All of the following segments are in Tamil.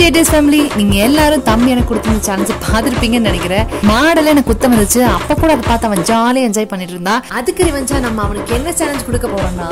ஜேடிஎஸ் ஃபேமிலி நீங்க எல்லாரும் தம்பி எனக்கு கொடுத்த இந்த சேலஞ்சு பார்த்துருப்பீங்கன்னு நினைக்கிறேன் மாடல எனக்கு குத்தம் இருந்துச்சு அப்ப கூட அதை பார்த்து அவன் ஜாலியா என்ஜாய் பண்ணிட்டு இருந்தா அதுக்கு ரிவெஞ்சா நம்ம அவனுக்கு என்ன சேலஞ்ச் கொடுக்க போறோம்னா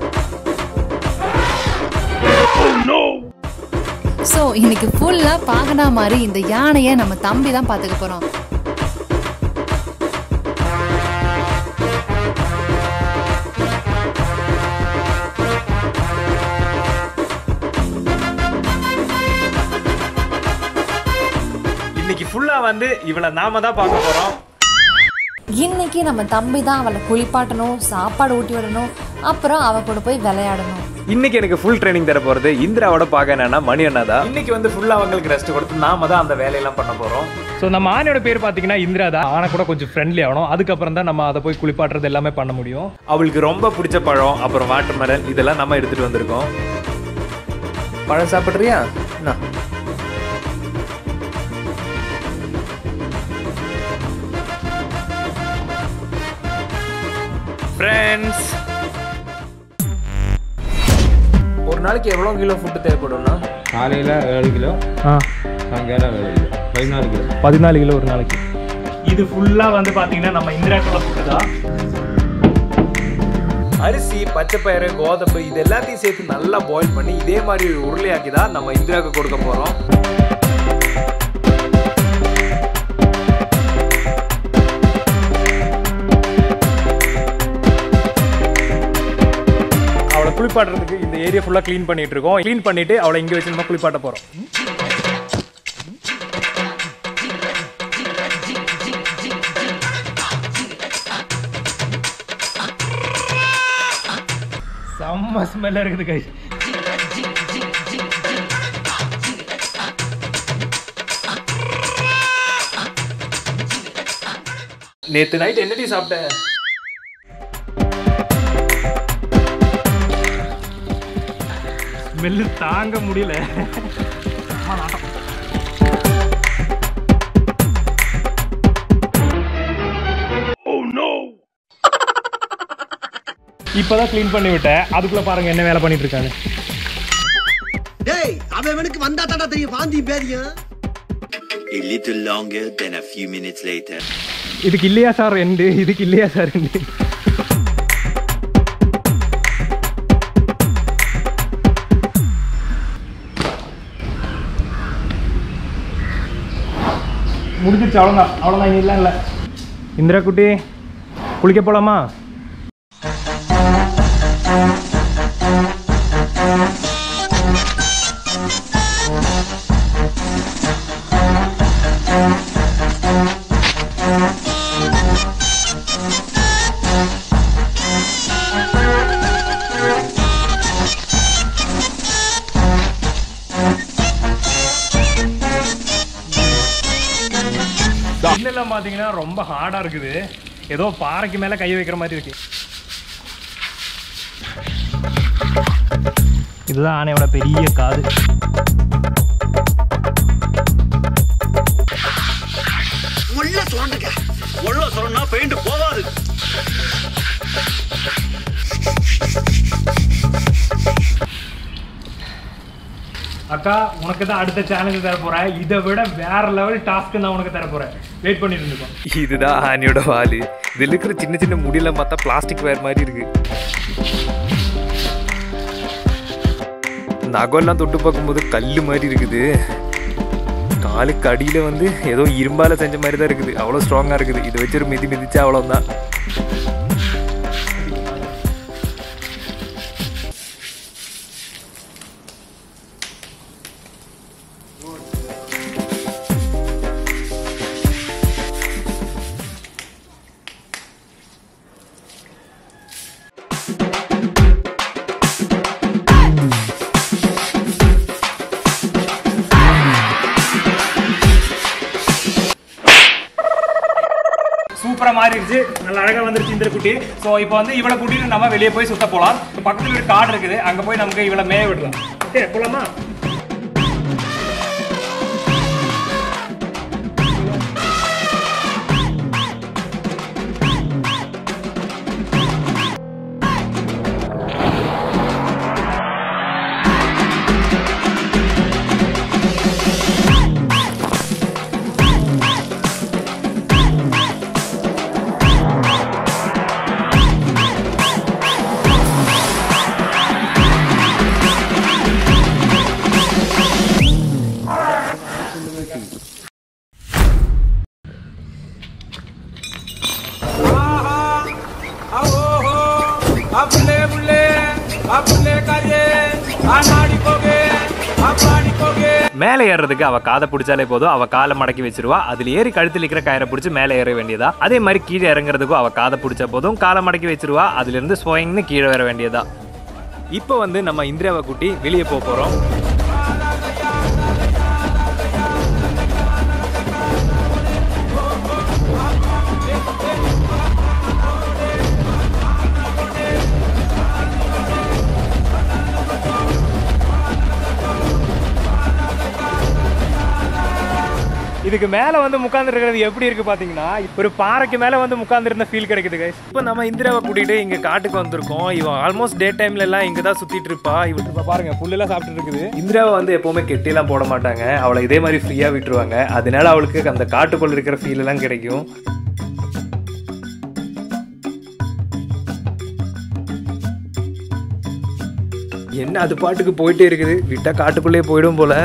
சோ இன்னைக்கு ஃபுல்லா பாகனா மாதிரி இந்த யானையை நம்ம தம்பி தான் பாத்துக்க போறோம் இன்னைக்கு ஃபுல்லா வந்து இவளை நாம தான் பார்க்க போறோம் இன்னைக்கு நம்ம தம்பி தான் அவளை குளிப்பாட்டணும் சாப்பாடு ஊட்டி விடணும் அப்புறம் அவ கூட போய் விளையாடணும் இன்னைக்கு எனக்கு ஃபுல் ட்ரைனிங் தர போறது இந்திராவோட பார்க்க என்னன்னா மணி அண்ணா தான் இன்னைக்கு வந்து ஃபுல்லா அவங்களுக்கு ரெஸ்ட் கொடுத்து நாம தான் அந்த வேலையெல்லாம் பண்ண போறோம் ஸோ நம்ம ஆனையோட பேர் பார்த்தீங்கன்னா இந்திரா தான் ஆனை கூட கொஞ்சம் ஃப்ரெண்ட்லி ஆகணும் அதுக்கப்புறம் தான் நம்ம அதை போய் குளிப்பாட்டுறது எல்லாமே பண்ண முடியும் அவளுக்கு ரொம்ப பிடிச்ச பழம் அப்புறம் வாட்டர் மெலன் இதெல்லாம் நம்ம எடுத்துட்டு வந்திருக்கோம் பழம் சாப்பிட்றியா என்ன ஃப்ரெண்ட்ஸ் ஒரு நாளைக்கு எவ்வளோ கிலோ ஃபுட்டு தேவைப்படும்னா காலையில் ஏழு கிலோ ஆ சாயங்காலம் ஏழு கிலோ பதினாலு கிலோ பதினாலு கிலோ ஒரு நாளைக்கு இது ஃபுல்லாக வந்து பார்த்தீங்கன்னா நம்ம இந்திராக்குள்ள ஃபுட்டு தான் அரிசி பச்சை பயிறு கோதம்பு இது எல்லாத்தையும் சேர்த்து நல்லா பாயில் பண்ணி இதே மாதிரி ஒரு உருளையாக்கி தான் நம்ம இந்திராவுக்கு கொடுக்க போறோம் அவளை குளிப்பாட்டுறதுக்கு இந்த ஏரியா ஃபுல்லாக க்ளீன் பண்ணிட்டு இருக்கோம் க்ளீன் பண்ணிட்டு அவளை இங்கே வச்சு நம்ம குளிப்பாட்ட போகிறோம் செம்ம ஸ்மெல்லாக இருக்குது கை நேத்து நைட் என்னடி சாப்பிட்ட ஸ்மெல்லு தாங்க முடியல இப்பதான் க்ளீன் பண்ணி விட்டேன் அதுக்குள்ள பாருங்க என்ன வேலை பண்ணிட்டு இருக்காங்க டேய் அவனுக்கு வந்தா தாடா தெரியும் வாந்தி பேதியும் A little longer than a few minutes later. இதுக்கு இல்லையா சார் ரெண்டு இதுக்கு இல்லையா சார் ரெண்டு முடிஞ்சிருச்சு அவ்வளோதான் அவ்வளோதான் இனி இல்லை இல்லை இந்திரா குட்டி குளிக்க போலாமா இன்னெல்லாம் பார்த்தீங்கன்னா ரொம்ப ஹார்டாக இருக்குது ஏதோ பாறைக்கு மேலே கை வைக்கிற மாதிரி இருக்கு இதுதான் ஆனையோட பெரிய காது உள்ள தோண்டுங்க உள்ள சொன்னா பெயிண்ட் போவாது அக்கா உனக்கு தான் அடுத்த சேலஞ்சு தர போறேன் இதை விட வேற லெவல் டாஸ்க் நான் உனக்கு தர போறேன் வெயிட் பண்ணிட்டு இருந்துக்கோ இதுதான் ஆனியோட வாலு இதில் இருக்கிற சின்ன சின்ன முடியெல்லாம் பார்த்தா பிளாஸ்டிக் வேர் மாதிரி இருக்கு நகம்லாம் தொட்டு பார்க்கும்போது கல் மாதிரி இருக்குது காலுக்கு அடியில் வந்து ஏதோ இரும்பால செஞ்ச மாதிரி தான் இருக்குது அவ்வளோ ஸ்ட்ராங்காக இருக்குது இதை வச்சு ஒரு மிதி மிதிச்சா அவ்வளோதான் சூப்பரா மாறிடுச்சு நல்ல அழகா வந்துருச்சு இந்த குட்டி ஸோ இப்போ வந்து இவளை கூட்டிட்டு நம்ம வெளியே போய் சுத்த போலாம் இப்போ பக்கத்துல ஒரு காடு இருக்குது அங்க போய் நமக்கு இவளை மேய விடலாம் ஓகே போலாமா மேலே ஏறுறதுக்கு அவ காதை பிடிச்சாலே போதும் அவ காலை மடக்கி வச்சிருவா அதுல ஏறி கழுத்தில் இருக்கிற கயிறை பிடிச்சி மேலே ஏற வேண்டியதா அதே மாதிரி கீழே இறங்குறதுக்கும் அவ காதை பிடிச்சா போதும் காலை மடக்கி வச்சிருவா அதுல இருந்து ஸ்வயங்னு கீழே வர வேண்டியதா இப்போ வந்து நம்ம இந்திராவை கூட்டி வெளியே போக போறோம் இதுக்கு மேல வந்து உட்கார்ந்து இருக்கிறது எப்படி இருக்கு பாத்தீங்கன்னா ஒரு பாறைக்கு மேல வந்து உட்கார்ந்து இருந்த ஃபீல் கிடைக்குது guys. இப்போ நம்ம இந்திராவை கூட்டிட்டு இங்க காட்டுக்கு வந்திருக்கோம் இவன் ஆல்மோஸ்ட் டே டைம்ல எல்லாம் இங்க தான் சுத்திட்டு இருப்பா இவன் இப்ப பாருங்க புல்லெல்லாம் சாப்பிட்டு இருக்குது இந்திராவை வந்து எப்பவுமே கெட்டிலாம் போட மாட்டாங்க அவளை இதே மாதிரி ஃப்ரீயா விட்டுருவாங்க அதனால அவளுக்கு அந்த காட்டுக்குள்ள இருக்கிற ஃபீல் எல்லாம் கிடைக்கும் என்ன அது பாட்டுக்கு போயிட்டே இருக்குது விட்டா காட்டுக்குள்ளேயே போயிடும் போல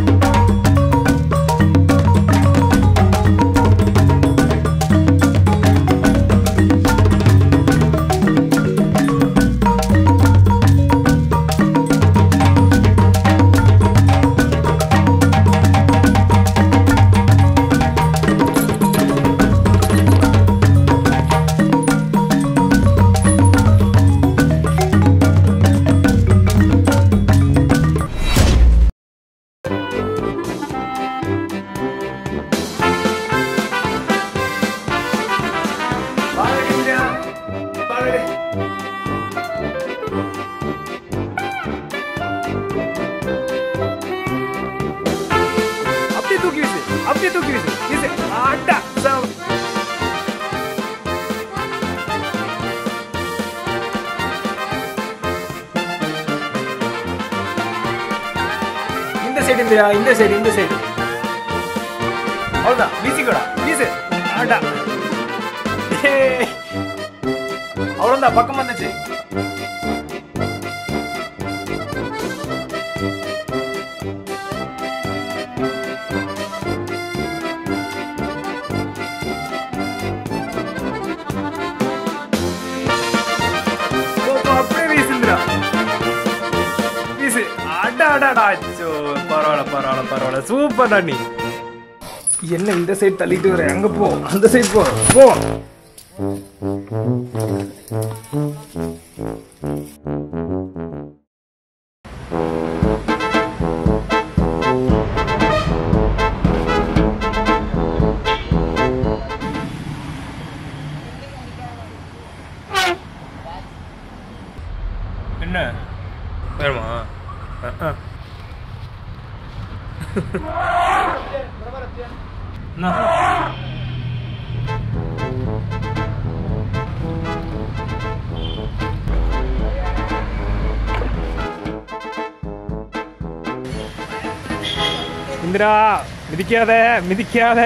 அப்படியே தூக்கி வீசு அப்படியே தூக்கி வீசு வீசு ஆட்டா சாவு. இந்த சைடு இந்தியா இந்த சைடு இந்த சைடு அவ்வளோதான் வீசிக்கோடா வீசு ஆட்டா ஏய். அவ்வளோதான் பக்கம் வந்துச்சு போ, போ, அப்படியே வீசுந்துடா வீசு அடா அடாடா அச்சோ பரவாயில்ல பரவாயில்ல பரவாயில்ல சூப்பர்டா நீ என்ன இந்த சைடு தள்ளிட்டு வர அங்க போ அந்த சைடு போ போ என்ன வேணுமா அஹ், அஹ். என்ன? இந்திரா மிதிக்காத மிதிக்காத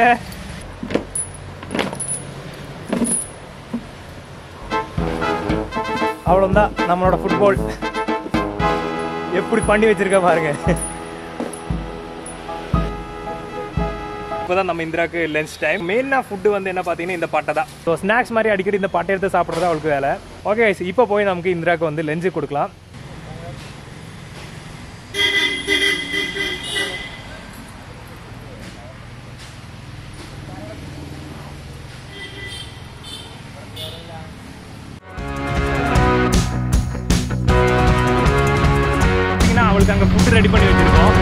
அவ்வளோதான் நம்மளோட ஃபுட்பால் எப்படி பண்ணி வச்சிருக்க பாருங்க இப்போதான் நம்ம இந்திராக்கு லஞ்ச் டைம் மெயினாக ஃபுட்டு வந்து என்ன பார்த்தீங்கன்னா இந்த பாட்டை தான் ஸோ ஸ்நாக்ஸ் மாதிரி அடிக்கடி இந்த பாட்டை எடுத்து சாப்பிட்றது அவளுக்கு வேலை ஓகே இப்போ போய் நமக்கு இந்திராக்கு வந்து லஞ்சு கொடுக்கலாம் பார்த்தீங்கன்னா அவளுக்கு அங்கே ஃபுட்டு ரெடி பண்ணி வச்சிருக்கோம்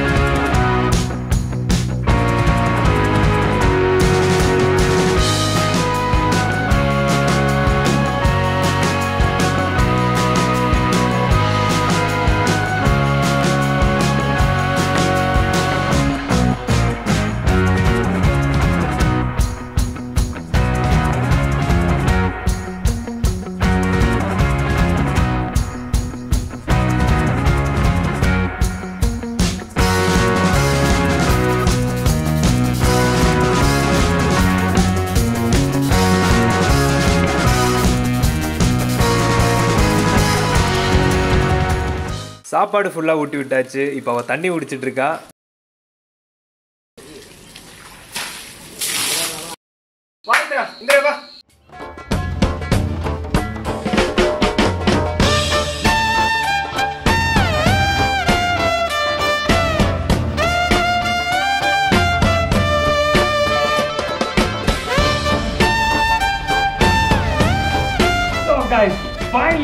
சாப்பாடு ஃபுல்லாக ஊட்டி விட்டாச்சு இப்போ அவள் தண்ணி குடிச்சிட்டு இருக்கா வா இந்திரா, இந்திரா வா.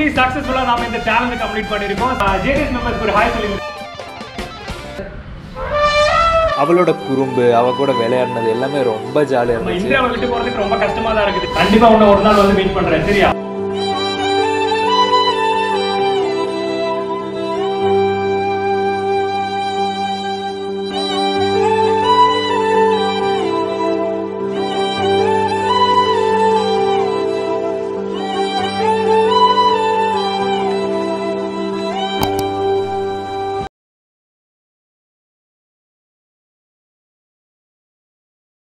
ஃபைனலி சக்சஸ்ஃபுல்லா நாம இந்த சேலஞ்ச் கம்ப்ளீட் பண்ணிருக்கோம் ஜேடிஎஸ் மெம்பர்ஸ்க்கு ஒரு ஹாய் சொல்லுங்க அவளோட குறும்பு அவ கூட விளையாடினது எல்லாமே ரொம்ப ஜாலியா நம்ம இருந்துச்சு இந்தியாவை விட்டு போறதுக்கு ரொம்ப கஷ்டமா தான் இருக்குது கண்டிப்பா உன்னை ஒரு நாள் வந்து மீட் பண்றேன் சரியா